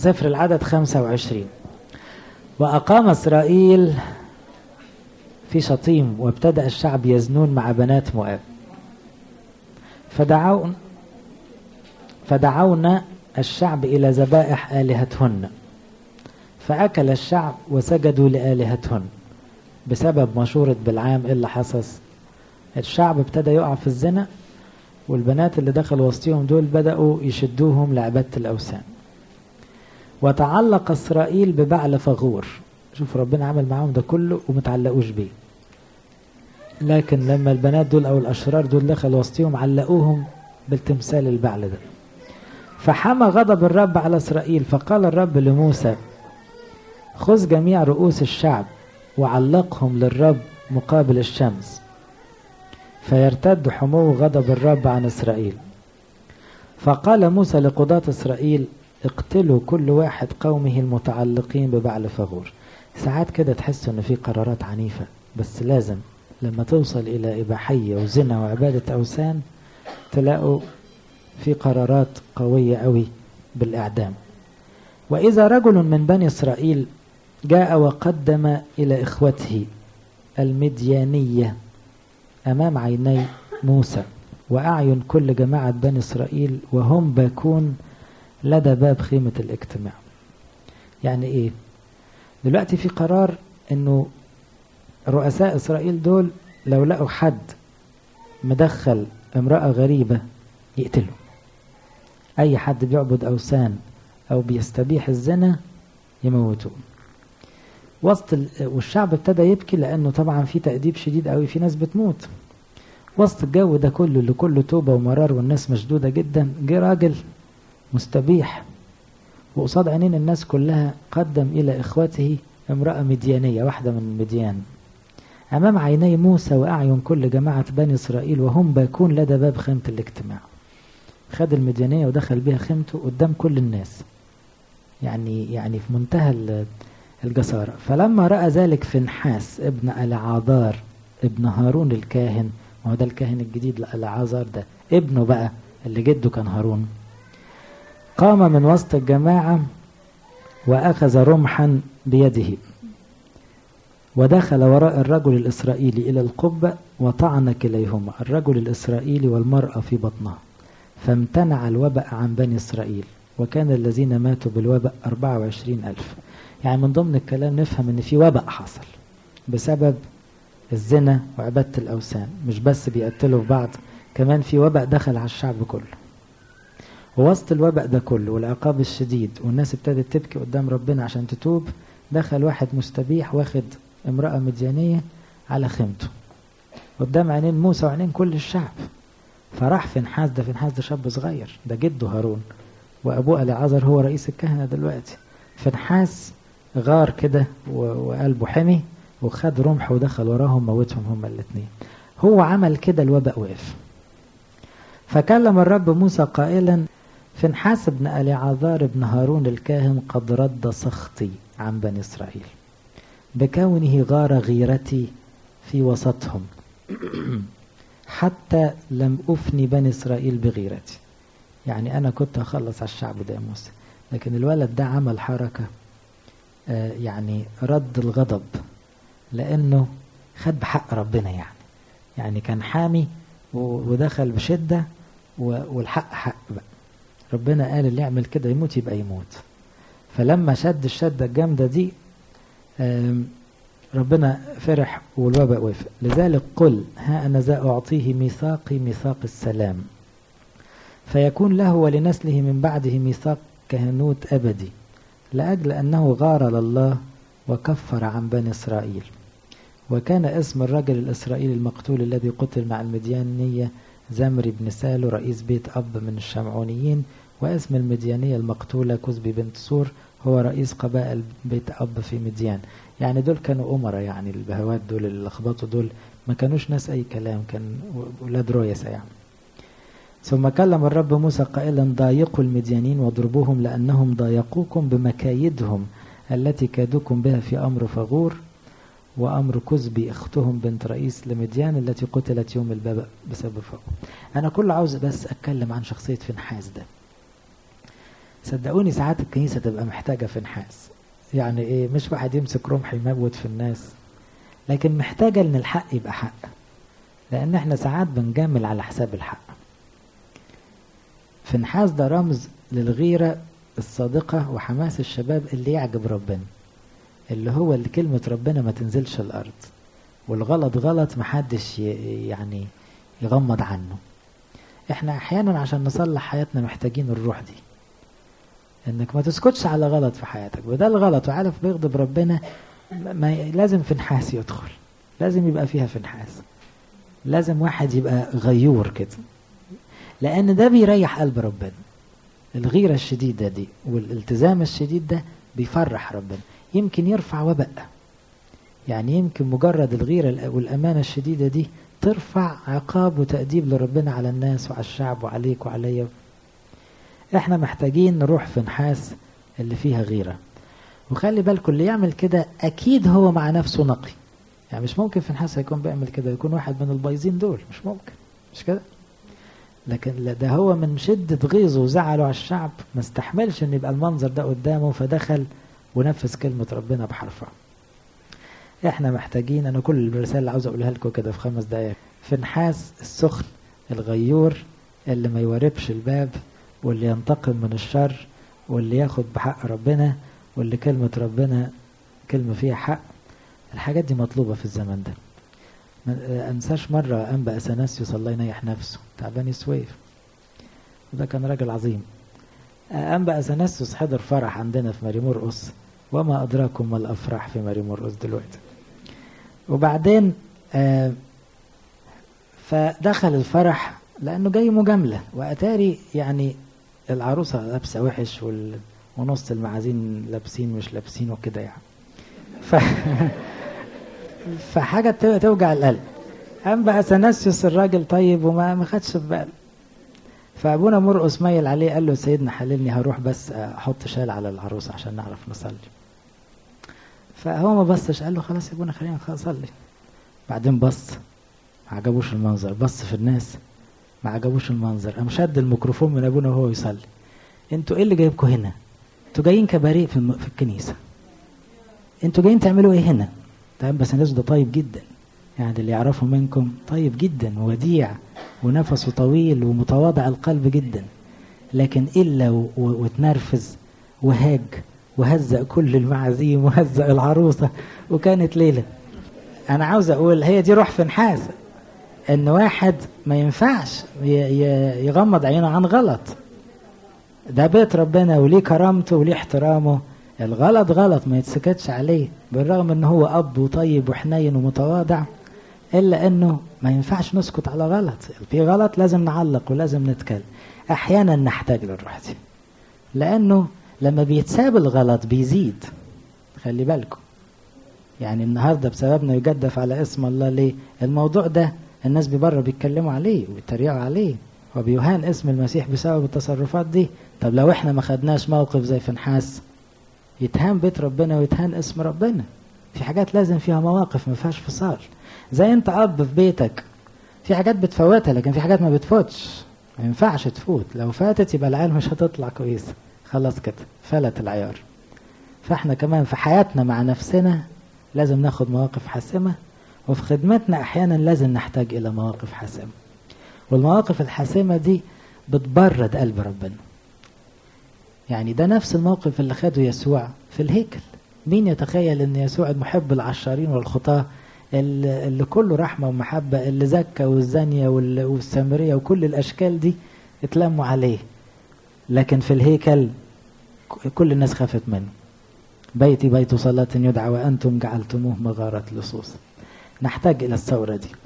سفر العدد 25 وأقام إسرائيل في شطيم وابتدأ الشعب يزنون مع بنات مؤاب فدعون فدعونا الشعب إلى ذبائح آلهتهن فأكل الشعب وسجدوا لآلهتهن بسبب مشورة بالعام إيه اللي حصل الشعب ابتدى يقع في الزنا والبنات اللي دخلوا وسطهم دول بدأوا يشدوهم لعبادة الأوثان وتعلق إسرائيل ببعل فغور شوف ربنا عمل معاهم ده كله ومتعلقوش بيه لكن لما البنات دول أو الأشرار دول دخلوا وسطهم علقوهم بالتمثال البعل ده فحمى غضب الرب على إسرائيل فقال الرب لموسى خذ جميع رؤوس الشعب وعلقهم للرب مقابل الشمس فيرتد حمو غضب الرب عن إسرائيل فقال موسى لقضاة إسرائيل اقتلوا كل واحد قومه المتعلقين ببعل فغور ساعات كده تحس ان في قرارات عنيفة بس لازم لما توصل الى اباحية وزنا وعبادة اوثان تلاقوا في قرارات قوية قوي بالاعدام واذا رجل من بني اسرائيل جاء وقدم الى اخوته المديانية امام عيني موسى واعين كل جماعة بني اسرائيل وهم باكون لدى باب خيمة الاجتماع يعني ايه دلوقتي في قرار انه رؤساء اسرائيل دول لو لقوا حد مدخل امرأة غريبة يقتله اي حد بيعبد اوثان او بيستبيح الزنا يموتوه وسط ال... والشعب ابتدى يبكي لانه طبعا في تأديب شديد قوي في ناس بتموت وسط الجو ده كله اللي كله توبة ومرار والناس مشدودة جدا جه راجل مستبيح وقصاد عينين الناس كلها قدم إلى إخوته امرأة مديانية واحدة من مديان أمام عيني موسى وأعين كل جماعة بني إسرائيل وهم باكون لدى باب خيمة الاجتماع خد المديانية ودخل بها خيمته قدام كل الناس يعني يعني في منتهى الجسارة فلما رأى ذلك فنحاس ابن العاذار ابن هارون الكاهن ما هو ده الكاهن الجديد العاذار ده ابنه بقى اللي جده كان هارون قام من وسط الجماعة وأخذ رمحا بيده ودخل وراء الرجل الإسرائيلي إلى القبة وطعن كليهما الرجل الإسرائيلي والمرأة في بطنها فامتنع الوباء عن بني إسرائيل وكان الذين ماتوا بالوباء 24 ألف يعني من ضمن الكلام نفهم أن في وباء حصل بسبب الزنا وعبادة الأوثان مش بس بيقتلوا في بعض كمان في وباء دخل على الشعب كله ووسط الوباء ده كله والعقاب الشديد والناس ابتدت تبكي قدام ربنا عشان تتوب دخل واحد مستبيح واخد امرأة مديانية على خيمته قدام عينين موسى وعينين كل الشعب فراح فنحاس ده فنحاس ده شاب صغير ده جده هارون وابوه العازر هو رئيس الكهنة دلوقتي فنحاس غار كده وقلبه حمي وخد رمح ودخل وراهم موتهم هما الاثنين هو عمل كده الوباء وقف فكلم الرب موسى قائلا فنحاس بن أليعذار بن هارون الكاهن قد رد سخطي عن بني إسرائيل بكونه غار غيرتي في وسطهم حتى لم أفني بني إسرائيل بغيرتي يعني أنا كنت أخلص على الشعب ده يا موسى لكن الولد ده عمل حركة آه يعني رد الغضب لأنه خد بحق ربنا يعني يعني كان حامي ودخل بشدة والحق حق بقى ربنا قال اللي يعمل كده يموت يبقى يموت فلما شد الشدة الجامدة دي ربنا فرح والوباء وافق لذلك قل ها أنا ذا أعطيه ميثاقي ميثاق السلام فيكون له ولنسله من بعده ميثاق كهنوت أبدي لأجل أنه غار لله وكفر عن بني إسرائيل وكان اسم الرجل الإسرائيلي المقتول الذي قتل مع المديانية زمري بن سالو رئيس بيت أب من الشمعونيين واسم المديانية المقتولة كزبي بنت سور هو رئيس قبائل بيت أب في مديان يعني دول كانوا أمراء يعني البهوات دول اللي لخبطوا دول ما كانوش ناس أي كلام كان ولاد رؤيسة يعني ثم كلم الرب موسى قائلا ضايقوا المديانين واضربوهم لأنهم ضايقوكم بمكايدهم التي كادوكم بها في أمر فغور وأمر كزبي أختهم بنت رئيس لمديان التي قتلت يوم الباب بسبب فغور أنا كل عاوز بس أتكلم عن شخصية فنحاس ده صدقوني ساعات الكنيسة تبقى محتاجة في نحاس يعني ايه مش واحد يمسك رمح يموت في الناس لكن محتاجة ان الحق يبقى حق لان احنا ساعات بنجامل على حساب الحق فنحاس ده رمز للغيرة الصادقة وحماس الشباب اللي يعجب ربنا اللي هو اللي كلمة ربنا ما تنزلش الأرض والغلط غلط محدش يعني يغمض عنه احنا احيانا عشان نصلح حياتنا محتاجين الروح دي انك ما تسكتش على غلط في حياتك وده الغلط وعارف بيغضب ربنا ما لازم في نحاس يدخل لازم يبقى فيها في نحاس لازم واحد يبقى غيور كده لان ده بيريح قلب ربنا الغيرة الشديدة دي والالتزام الشديد ده بيفرح ربنا يمكن يرفع وباء يعني يمكن مجرد الغيرة والأمانة الشديدة دي ترفع عقاب وتأديب لربنا على الناس وعلى الشعب وعليك وعليا احنا محتاجين نروح في نحاس اللي فيها غيرة وخلي بالكم اللي يعمل كده أكيد هو مع نفسه نقي يعني مش ممكن في نحاس هيكون بيعمل كده يكون واحد من البايظين دول مش ممكن مش كده لكن ده هو من شدة غيظه وزعله على الشعب ما استحملش ان يبقى المنظر ده قدامه فدخل ونفذ كلمة ربنا بحرفها احنا محتاجين انا كل الرسالة اللي عاوز اقولها لكم كده في خمس دقايق في نحاس السخن الغيور اللي ما يوربش الباب واللي ينتقم من الشر واللي ياخد بحق ربنا واللي كلمة ربنا كلمة فيها حق الحاجات دي مطلوبة في الزمن ده ما انساش مرة انبا اثناسيوس الله ينيح نفسه تعبان سويف وده كان راجل عظيم انبا اثناسيوس حضر فرح عندنا في ماري مرقص وما ادراكم ما الافراح في ماري مرقص دلوقتي وبعدين آه فدخل الفرح لانه جاي مجامله واتاري يعني العروسه لابسه وحش وال... ونص المعازين لابسين مش لابسين وكده يعني ف... فحاجه توجع القلب قام بقى اثناسيوس الراجل طيب وما ما خدش في باله فابونا مرقص ميل عليه قال له سيدنا حللني هروح بس احط شال على العروسه عشان نعرف نصلي فهو ما بصش قال له خلاص يا ابونا خلينا نصلي بعدين بص ما عجبوش المنظر بص في الناس ما عجبوش المنظر قام شد الميكروفون من ابونا وهو يصلي انتوا ايه اللي جايبكم هنا انتوا جايين كباريه في, الم... في الكنيسه انتوا جايين تعملوا ايه هنا طيب بس الناس ده طيب جدا يعني اللي يعرفه منكم طيب جدا ووديع ونفسه طويل ومتواضع القلب جدا لكن إلا و... و... وتنرفز وهاج وهزق كل المعازيم وهزق العروسة وكانت ليلة أنا عاوز أقول هي دي روح في نحاس إن واحد ما ينفعش ي... ي... يغمض عينه عن غلط ده بيت ربنا وليه كرامته وليه احترامه الغلط غلط ما يتسكتش عليه بالرغم ان هو اب وطيب وحنين ومتواضع الا انه ما ينفعش نسكت على غلط في غلط لازم نعلق ولازم نتكلم احيانا نحتاج للروح دي لانه لما بيتساب الغلط بيزيد خلي بالكم يعني النهارده بسببنا يجدف على اسم الله ليه الموضوع ده الناس بره بيتكلموا عليه وبيتريقوا عليه وبيهان اسم المسيح بسبب التصرفات دي طب لو احنا ما خدناش موقف زي فنحاس يتهان بيت ربنا ويتهان اسم ربنا في حاجات لازم فيها مواقف ما فيهاش فصال زي انت اب في بيتك في حاجات بتفوتها لكن في حاجات ما بتفوتش ما ينفعش تفوت لو فاتت يبقى العيال مش هتطلع كويسه خلاص كده فلت العيار فاحنا كمان في حياتنا مع نفسنا لازم ناخد مواقف حاسمه وفي خدمتنا احيانا لازم نحتاج الى مواقف حاسمه والمواقف الحاسمه دي بتبرد قلب ربنا يعني ده نفس الموقف اللي خده يسوع في الهيكل مين يتخيل ان يسوع المحب العشارين والخطاه اللي كله رحمة ومحبة اللي زكى والزانية والسامرية وكل الأشكال دي اتلموا عليه لكن في الهيكل كل الناس خافت منه بيتي بيت صلاة يدعى وأنتم جعلتموه مغارة لصوص نحتاج إلى الثورة دي